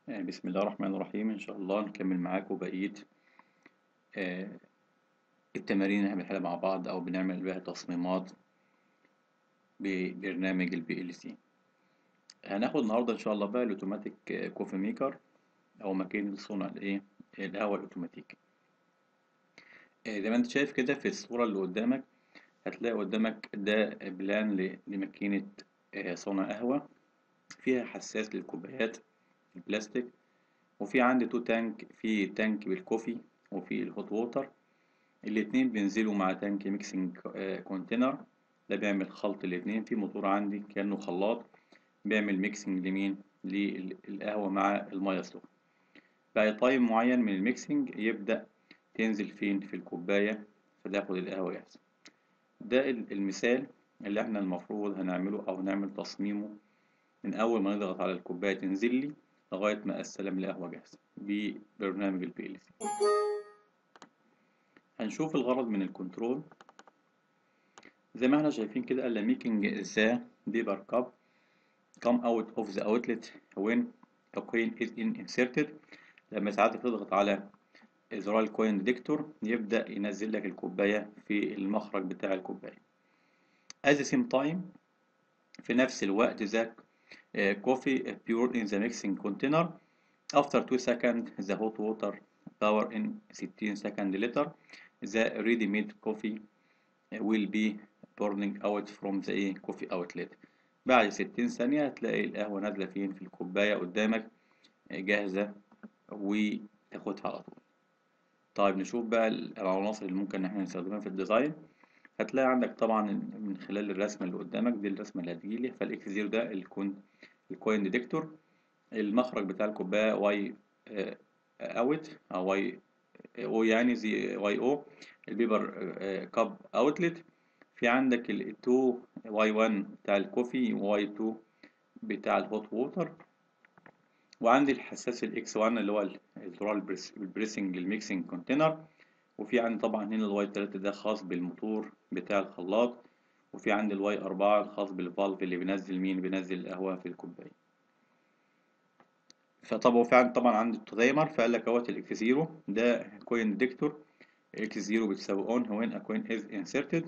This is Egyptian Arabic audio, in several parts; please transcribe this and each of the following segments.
آه، بسم الله الرحمن الرحيم إن شاء الله نكمل معاكم بقية آه، التمارين اللي احنا بنحلها مع بعض أو بنعمل بيها تصميمات ببرنامج البي ال سي هناخد النهاردة إن شاء الله بقى الأوتوماتيك آه، كوفي ميكر أو ماكينة صنع الإيه القهوة الأوتوماتيك آه، زي ما أنت شايف كده في الصورة اللي قدامك هتلاقي قدامك ده بلان ل- لماكينة آه، صنع قهوة فيها حساس للكوبايات البلاستيك وفي عندي تو تانك في تانك بالكوفي وفي الهوت ووتر الاتنين بينزلوا مع تانك ميكسنج كونتينر ده بيعمل خلط الاتنين في موتور عندي كأنه خلاط بيعمل ميكسنج لمين للقهوة مع المية السخنة بعد تايم معين من الميكسنج يبدأ تنزل فين في الكوباية فتاخد القهوة جاهزة ده ال- المثال اللي احنا المفروض هنعمله أو نعمل تصميمه من أول ما نضغط على الكوباية تنزل لي لغاية ما أستلم القهوة جاهزة ببرنامج البي ال سي هنشوف الغرض من الكنترول زي ما احنا شايفين كده قال making the paper cup come out of the outlet when a coin is in inserted لما ساعات تضغط على زرار الكوين ديكتور يبدأ ينزل لك الكوباية في المخرج بتاع الكوباية at the same time في نفس الوقت ذاك uh, coffee poured in the mixing container after 2 seconds the hot water power in 16 second later the ready made coffee will be burning out from the إيه coffee outlet بعد 60 ثانية هتلاقي القهوة نازلة فين في الكوباية قدامك جاهزة وتاخدها على طول طيب نشوف بقى العناصر اللي ممكن احنا نستخدمها في الديزاين هتلاقي عندك طبعا من خلال الرسمة اللي قدامك دي الرسمة اللي هتجيلي فالاكس زيرو ده الكون الكوين ديتكتور المخرج بتاع الكوباية واي اوت او واي او يعني زي واي او البيبر كاب اوتلت في عندك ال 2 واي 1 بتاع الكوفي واي 2 بتاع الهوت ووتر وعندي الحساس الاكس 1 اللي هو الزرار البريس- البريسنج الميكسنج كونتينر وفي عندي طبعا هنا الواي 3 ده خاص بالموتور بتاع الخلاط وفي عندي الواي 4 الخاص بالفالف اللي بينزل مين بينزل القهوة في الكوباية فطبعا في عندي طبعا عندي التايمر فقال لك اهوت الاكس 0 ده كوين ديكتور اكس 0 بتساوي اون وين اكوين از انسرتد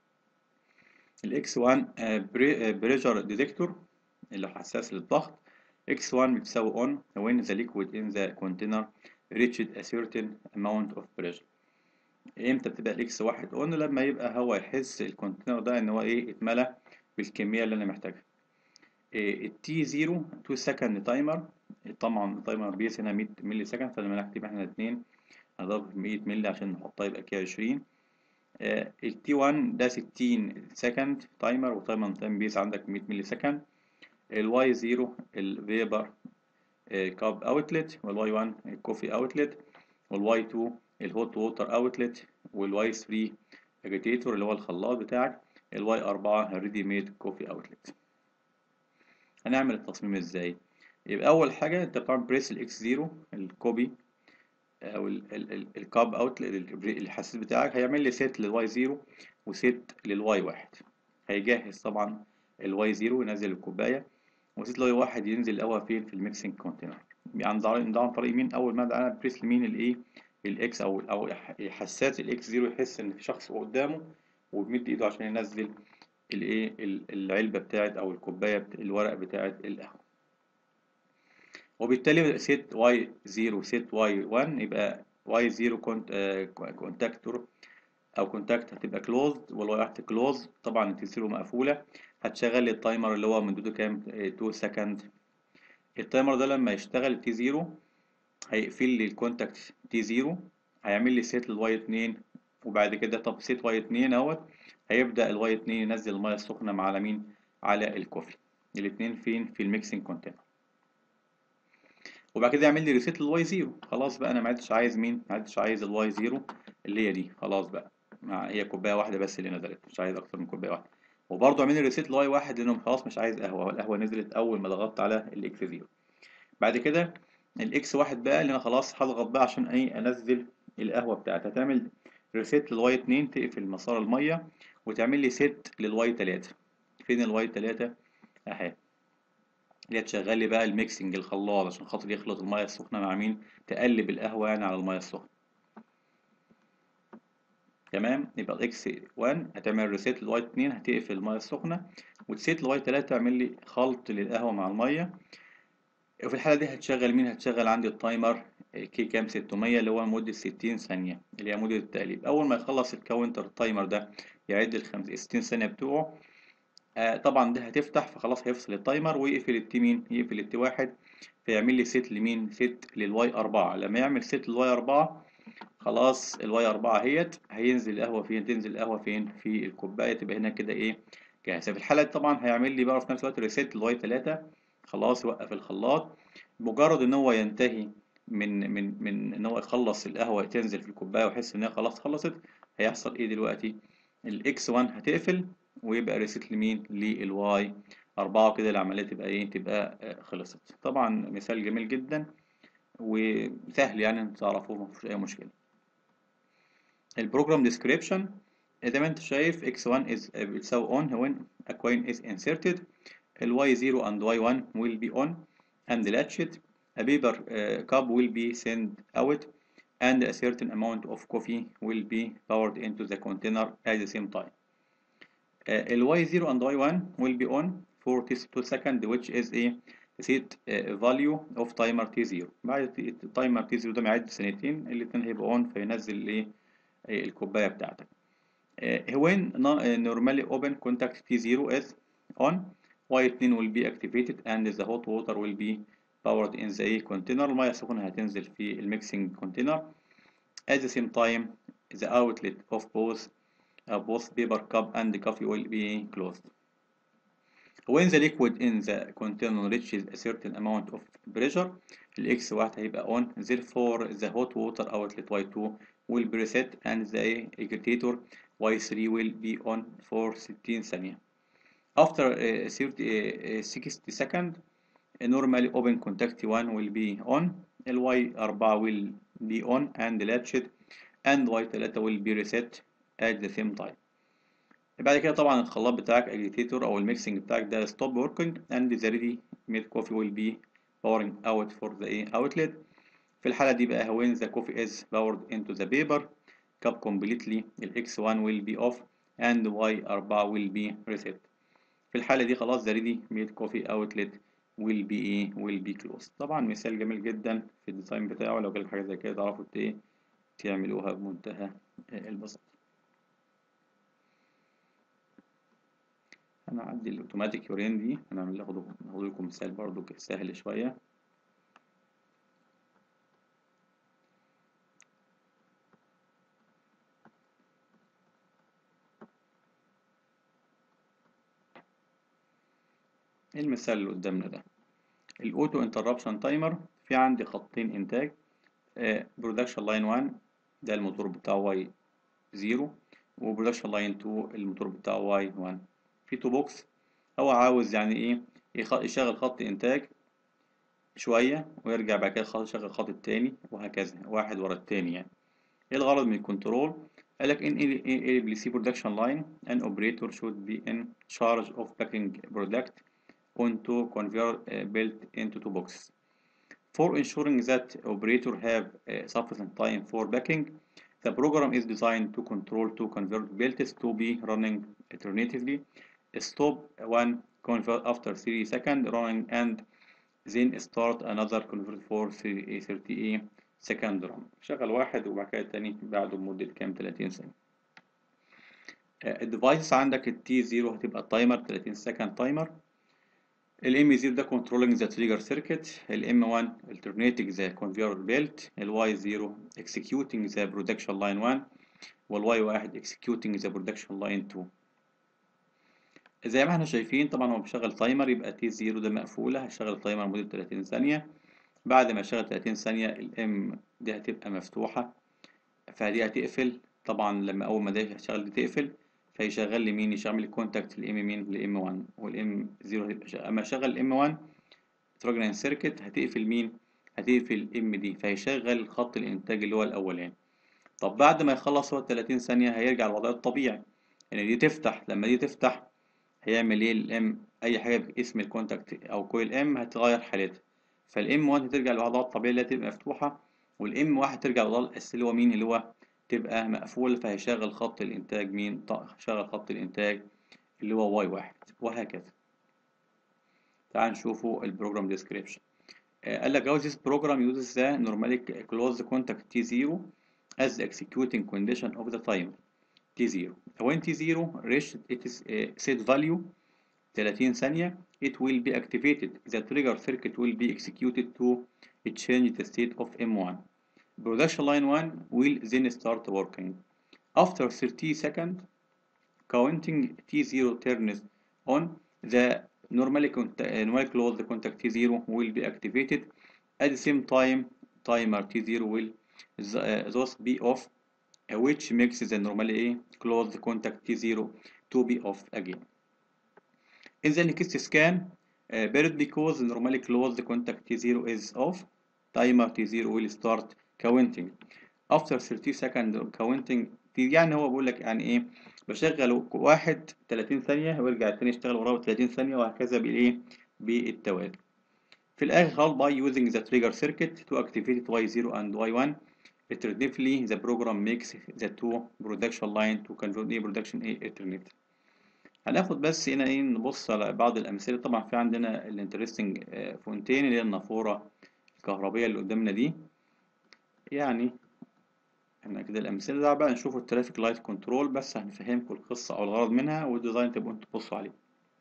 الاكس 1 بريشر ديتكتور اللي هو حساس للضغط x1 بتساوي on when the liquid in the container reached a certain amount of pressure امتى بتبقى الاكس واحد on لما يبقى هو يحس الكونتينر ده ان هو ايه اتملى بالكمية اللي انا محتاجها التي 0 2 سكند تايمر طبعا التايمر بيس هنا 100 ملي سكند فلما نكتب احنا اتنين هنضرب 100 ملي عشان نحطها يبقى كده 20 التي 1 ده 60 سكند تايمر وتايمر تايم بيس عندك 100 ملي سكند الواي 0 الفيبر كاب اوتلت والواي 1 الكوفي اوتلت والواي 2 الهوت ووتر اوتلت والواي 3 اجيتيتور اللي هو الخلاط بتاعك الواي 4 الريدي ميد كوفي اوتلت هنعمل التصميم ازاي يبقى اول حاجه انت بتعمل بريس الاكس 0 الكوبي او الكاب اوتلت الحساس بتاعك هيعمل لي سيت للواي 0 وسيت للواي 1 هيجهز طبعا الواي 0 ينزل الكوبايه وسيت لواي 1 ينزل القهوه فين في الميكسنج كونتينر يعني ده ده عن طريق مين اول ما انا بريس لمين الايه الاكس او او حساس الاكس 0 يحس ان في شخص قدامه ويمد ايده عشان ينزل الايه العلبه بتاعت او الكوبايه بتاعت الورق بتاعت القهوه وبالتالي سيت واي 0 سيت واي 1 يبقى واي 0 كونتاكتور او كونتاكت هتبقى كلوزد والواي 1 كلوز طبعا التي 0 مقفوله هتشغل لي التايمر اللي هو مدته كام 2 سكند التايمر ده لما يشتغل تي 0 هيقفل لي الكونتاكت تي 0 هيعمل لي سيت للواي 2 وبعد كده طب سيت واي 2 اهوت هيبدا الواي 2 ينزل الميه السخنه مع على مين على الكوفي الاثنين فين في الميكسنج كونتينر وبعد كده يعمل لي ريسيت للواي 0 خلاص بقى انا ما عدتش عايز مين ما عدتش عايز الواي 0 اللي هي دي خلاص بقى مع هي كوبايه واحده بس اللي نزلت مش عايز اكتر من كوبايه واحده وبرضه اعمل لي ريسيت لواي واحد لانه خلاص مش عايز قهوه والقهوه نزلت اول ما ضغطت على الاكس 0 بعد كده الاكس واحد بقى اللي انا خلاص هضغط بقى عشان ايه انزل القهوه بتاعتي هتعمل ريسيت للواي 2 تقفل مسار الميه وتعمل لي سيت للواي 3 فين الواي 3 اهي اللي هتشغل لي بقى الميكسنج الخلاط عشان خاطر يخلط الميه السخنه مع مين تقلب القهوه يعني على الميه السخنه تمام يبقى الاكس 1 هتعمل ريسيت لواي 2 هتقفل الميه السخنه وتسيت لواي 3 تعمل لي خلط للقهوه مع الميه وفي الحاله دي هتشغل مين هتشغل عندي التايمر كي كام 600 اللي هو مده 60 ثانيه اللي هي مده التقليب اول ما يخلص الكاونتر التايمر ده يعد ال 60 ثانيه بتوعه آه طبعا ده هتفتح فخلاص هيفصل التايمر ويقفل التي مين يقفل التي واحد فيعمل لي سيت لمين سيت للواي 4 لما يعمل سيت للواي 4 خلاص الواي 4 اهيت هينزل القهوه فين تنزل القهوه فين في الكوبايه تبقى هنا كده ايه جاهزه في الحاله دي طبعا هيعمل لي بقى في نفس الوقت ريسيت للواي 3 خلاص وقف الخلاط مجرد ان هو ينتهي من من من ان هو يخلص القهوه تنزل في الكوبايه ويحس ان هي خلاص خلصت هيحصل ايه دلوقتي الاكس 1 هتقفل ويبقى ريسيت لمين للواي 4 كده العمليه تبقى ايه تبقى خلصت طبعا مثال جميل جدا وسهل يعني انتوا تعرفوه مفيش اي مشكله البروجرام ديسكريبشن زي ما انت شايف x1 is بتساوي on when a coin is inserted ال y0 and y1 will be on and latched a paper uh, cup will be sent out and a certain amount of coffee will be poured into the container at the same time uh, ال y0 and y1 will be on for 2 seconds which is a set uh, value of timer t0 بعد التايمر t0 ده معد ثانيتين الاتنين هيبقى on فينزل ايه الكوبايه بتاعتك when normally open contact T0 is on Y2 will be activated and the hot water will be powered in the container المياه السخنة هتنزل في الميكسينج container at the same time the outlet of both uh, both paper cup and coffee will be closed when the liquid in the container reaches a certain amount of pressure ال X1 هيبقى on therefore the hot water outlet Y2 will be reset and the agitator Y3 will be on for 16 ثانية. After uh, 30, uh, 60 seconds, a normally open contact 1 will be on, Y4 will be on and latched, and Y3 will be reset at the same time. بعد كده طبعا الخلاط بتاعك agitator أو الميكسنج بتاعك ده stop working and the ready made coffee will be pouring out for the outlet. في الحالة دي بقى when the coffee is poured into the paper cup completely ال X1 will be off and Y4 will be reset في الحالة دي خلاص the ready made coffee outlet will be ايه will be closed طبعا مثال جميل جدا في الديزاين بتاعه لو جالك حاجة زي كده تعرفوا ايه تعملوها بمنتهى البساطة هنعدي الاوتوماتيك يورين دي هنعمل ناخد لكم مثال برضو سهل شوية المثال اللي قدامنا ده الاوتو انتربشن تايمر في عندي خطين انتاج برودكشن لاين 1 ده الموتور بتاعه واي 0 وبرودكشن لاين 2 الموتور بتاعه واي 1 في تو بوكس هو عاوز يعني ايه يشغل خط انتاج شويه ويرجع بعد كده يشغل الخط التاني وهكذا واحد ورا التاني يعني ايه الغرض من الكنترول قال لك in ABC production line an operator should be in charge of packing product onto conveyor uh, built into two boxes. For ensuring that operator have uh, sufficient time for packing, the program is designed to control two conveyor belts to be running alternatively. Stop one conveyor after 3 seconds running and then start another conveyor for 30 second run. شغل واحد وبعد كده التاني بعده بمدة كام 30 ثانية. الديفايس عندك التي 0 هتبقى التايمر 30 سكند تايمر ال M0 ده controlling the trigger circuit ال M1 alternating the conveyor belt ال Y0 executing the production line 1 وال Y1 executing the production line 2 زي ما احنا شايفين طبعا هو بيشغل تايمر يبقى T0 ده مقفولة هشغل التايمر لمدة 30 ثانية بعد ما اشغل 30 ثانية ال M دي هتبقى مفتوحة فدي هتقفل طبعا لما أول ما ده هشغل دي تقفل فيشغل لي مين يشغل الكونتاكت الام مين الام 1 والام 0 هتبقى شغل. اما اشغل الام 1 تراجنال سيركت هتقفل مين هتقفل الام دي فهيشغل خط الانتاج اللي هو الاولاني طب بعد ما يخلص هو 30 ثانيه هيرجع للوضع الطبيعي يعني دي تفتح لما دي تفتح هيعمل ايه الام اي حاجه باسم الكونتاكت او كويل ام هتغير حالتها فالام 1 هترجع لوضعها الطبيعي اللي هي تبقى مفتوحه والام 1 ترجع لوضعها الاساسي اللي هو مين اللي هو تبقى مقفول فهيشغل خط الانتاج مين شغل خط الانتاج اللي هو واي واحد وهكذا تعال نشوفوا البروجرام ديسكريبشن قال لك this program uses the normally closed contact T0 as the executing condition of the timer T0 when T0 reached its uh, set value 30 ثانية it will be activated the trigger circuit will be executed to change the state of M1 production line 1 will then start working after 30 seconds counting T0 turns on the normally, normally closed contact T0 will be activated at the same time timer T0 will thus be off which makes the normally closed contact T0 to be off again in the next scan uh, period because the normally closed contact T0 is off timer T0 will start counting after 30 second counting يعني هو بيقول لك يعني ايه بشغل واحد 30 ثانية ويرجع التاني يشتغل وراه 30 ثانية وهكذا بالايه بالتوالي في الآخر خالص by using the trigger circuit to activate Y0 and Y1 alternatively the program makes the two production line to convert a production A alternate هناخد بس هنا ايه نبص على بعض الأمثلة طبعا في عندنا الانترستنج فونتين اللي هي النافورة الكهربية اللي قدامنا دي يعني احنا كده الأمثلة ده بقى نشوف الترافيك لايت كنترول بس هنفهمكم القصة أو الغرض منها والديزاين تبقوا انتوا تبصوا عليه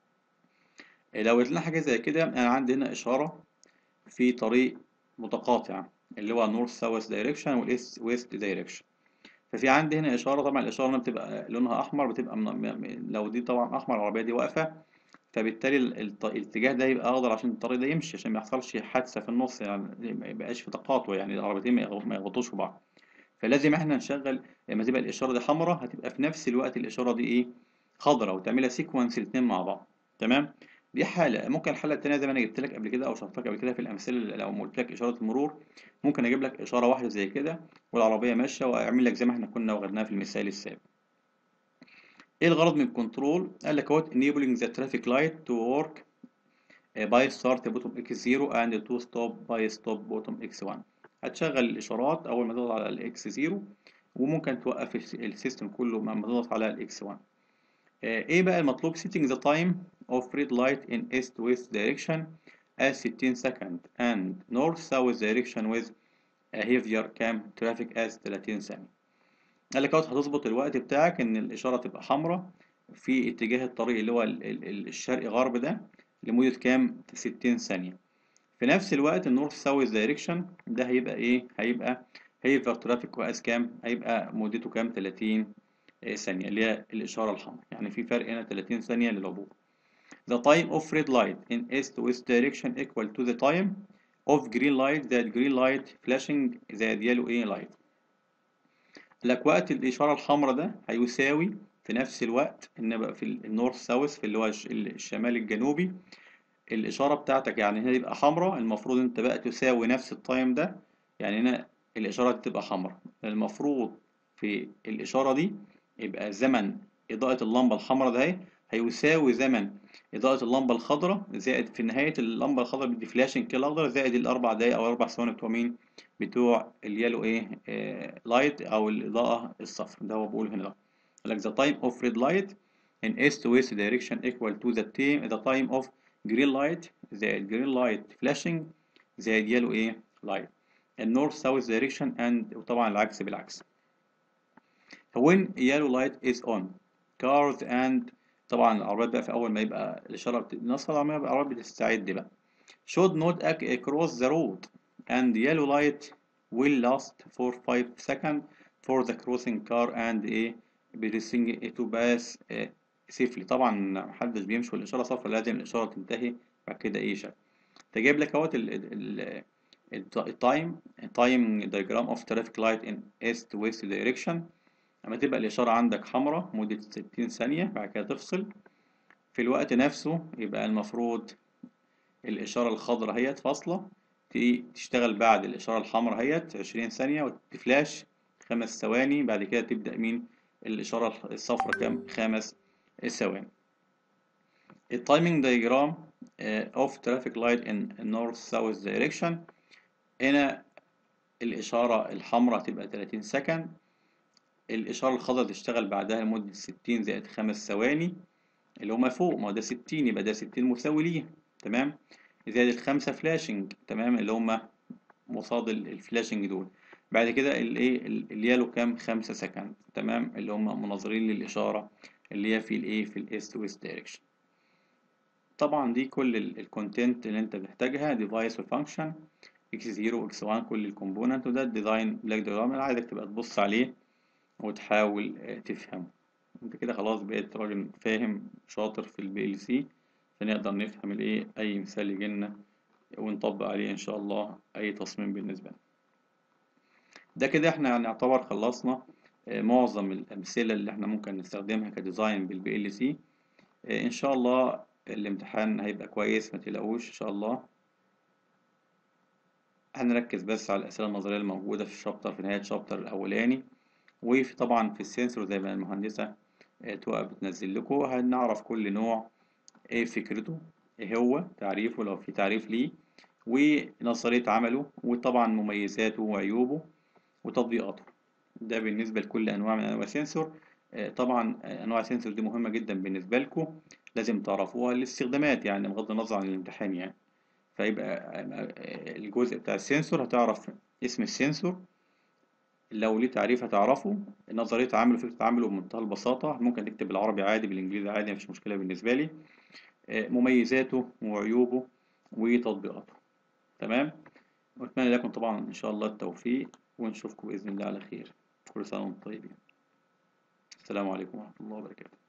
لو قلت لنا حاجة زي كده أنا عندي هنا إشارة في طريق متقاطع اللي هو نورث ساوث دايركشن والايست ويست دايركشن ففي عندي هنا إشارة طبعا الإشارة هنا بتبقى لونها أحمر بتبقى من لو دي طبعا أحمر العربية دي واقفة فبالتالي الاتجاه ده يبقى أخضر عشان الطريق ده يمشي عشان ما يحصلش حادثة في النص يعني ما يبقاش في تقاطع يعني العربيتين ما يغطوش في بعض فلازم احنا نشغل لما تبقى الإشارة دي حمراء هتبقى في نفس الوقت الإشارة دي إيه خضراء وتعملها سيكونس الاتنين مع بعض تمام دي حالة ممكن الحالة التانية زي ما أنا جبت لك قبل كده أو شرحت لك قبل كده في الأمثلة لو قلت لك إشارة المرور ممكن أجيب لك إشارة واحدة زي كده والعربية ماشية وأعمل لك زي ما إحنا كنا واخدناها في المثال السابق. إيه الغرض من الكنترول؟ قال لك أهوت enabling the traffic light to work by start bottom x0 and to stop by stop bottom x1. هتشغل الإشارات أول ما تضغط على الإكس 0 وممكن توقف السيستم كله لما تضغط على الإكس 1. ايه بقى المطلوب setting the time of red light in east west direction as 60 second and north south direction with a heavier cam traffic as 30 ثانية قال لك هتظبط الوقت بتاعك ان الاشارة تبقى حمراء في اتجاه الطريق اللي هو الشرقي غرب ده لمدة كام 60 ثانية في نفس الوقت النورث ساوث دايركشن ده هيبقى ايه هيبقى هيفر ترافيك واس كام هيبقى مدته كام 30 ثانية اللي هي الإشارة الحمراء يعني في فرق هنا 30 ثانية للعبور The time of red light in east to west direction equal to the time of green light that green light flashing that yellow A light لك وقت الإشارة الحمراء ده هيساوي في نفس الوقت إن بقى في النورث ساوث في اللي هو الشمال الجنوبي الإشارة بتاعتك يعني هنا يبقى حمراء المفروض أنت بقى تساوي نفس التايم ده يعني هنا الإشارة تبقى حمراء المفروض في الإشارة دي يبقى زمن إضاءة اللمبة الحمراء ده هيساوي زمن إضاءة اللمبة الخضراء زائد في نهاية اللمبة الخضراء بدي فلاشنج كده أخضر زائد الأربع دقايق أو أربع ثواني بتوع مين؟ بتوع اليالو إيه؟ آه لايت أو الإضاءة الصفر ده هو بقول هنا ده. like the time of red light in east to west direction equal to the time the time of green light زائد green light flashing زائد yellow إيه؟ light in north south direction and وطبعا العكس بالعكس. when yellow light is on cars and طبعا العربيات بقى في اول ما يبقى الاشاره بتنصر العربيه العربيه بتستعد بقى should not cross the road and yellow light will last for 5 seconds for the crossing car and a blessing to pass safely طبعا محدش بيمشي والاشاره صفر لازم الاشاره تنتهي بعد كده ايه شكل تجيب لك اهوت التايم تايم diagram of traffic light in east west direction لما تبقى الإشارة عندك حمراء مدة 60 ثانية بعد كده تفصل في الوقت نفسه يبقى المفروض الإشارة الخضراء هيت فاصلة تشتغل بعد الإشارة الحمراء هيت 20 ثانية وتفلاش خمس ثواني بعد كده تبدأ مين الإشارة الصفراء كام خمس ثواني التايمينج دايجرام اوف ترافيك لايت ان نورث ساوث دايركشن هنا الإشارة الحمراء تبقى 30 سكند الإشارة الخضراء تشتغل بعدها لمدة 60 زائد 5 ثواني اللي هما فوق ما هو ده 60 يبقى ده 60 مساوي ليه تمام زائد الخمسة فلاشنج تمام اللي هما قصاد الفلاشنج دول بعد كده الايه اليالو كام 5 سكند تمام اللي هما مناظرين للإشارة اللي هي في الايه في الايست ويست دايركشن طبعا دي كل الكونتنت اللي انت محتاجها ديفايس وفانكشن اكس 0 اكس 1 كل الكومبوننت وده الديزاين بلاك دياجرام انا عايزك تبقى تبص عليه وتحاول تفهمه انت كده خلاص بقيت راجل فاهم شاطر في البي ال سي فنقدر نفهم الايه اي مثال يجي لنا ونطبق عليه ان شاء الله اي تصميم بالنسبه لنا ده كده احنا نعتبر خلصنا معظم الامثله اللي احنا ممكن نستخدمها كديزاين بالبي ال سي ان شاء الله الامتحان هيبقى كويس ما تقلقوش ان شاء الله هنركز بس على الاسئله النظريه الموجوده في الشابتر في نهايه الشابتر الاولاني وفي طبعا في السنسور زي ما المهندسه تبقى بتنزل لكم هنعرف كل نوع ايه فكرته ايه هو تعريفه لو في تعريف ليه ونظريه عمله وطبعا مميزاته وعيوبه وتطبيقاته ده بالنسبه لكل انواع من انواع السنسور طبعا انواع السنسور دي مهمه جدا بالنسبه لكم لازم تعرفوها الاستخدامات يعني بغض النظر عن الامتحان يعني فيبقى الجزء بتاع السنسور هتعرف اسم السنسور لو ليه تعريف هتعرفه نظرية عمله فكرة عمله بمنتهى البساطة ممكن تكتب بالعربي عادي بالإنجليزي عادي مفيش مشكلة بالنسبة لي مميزاته وعيوبه وتطبيقاته تمام وأتمنى لكم طبعا إن شاء الله التوفيق ونشوفكم بإذن الله على خير كل سنة وانتم طيبين السلام عليكم ورحمة الله وبركاته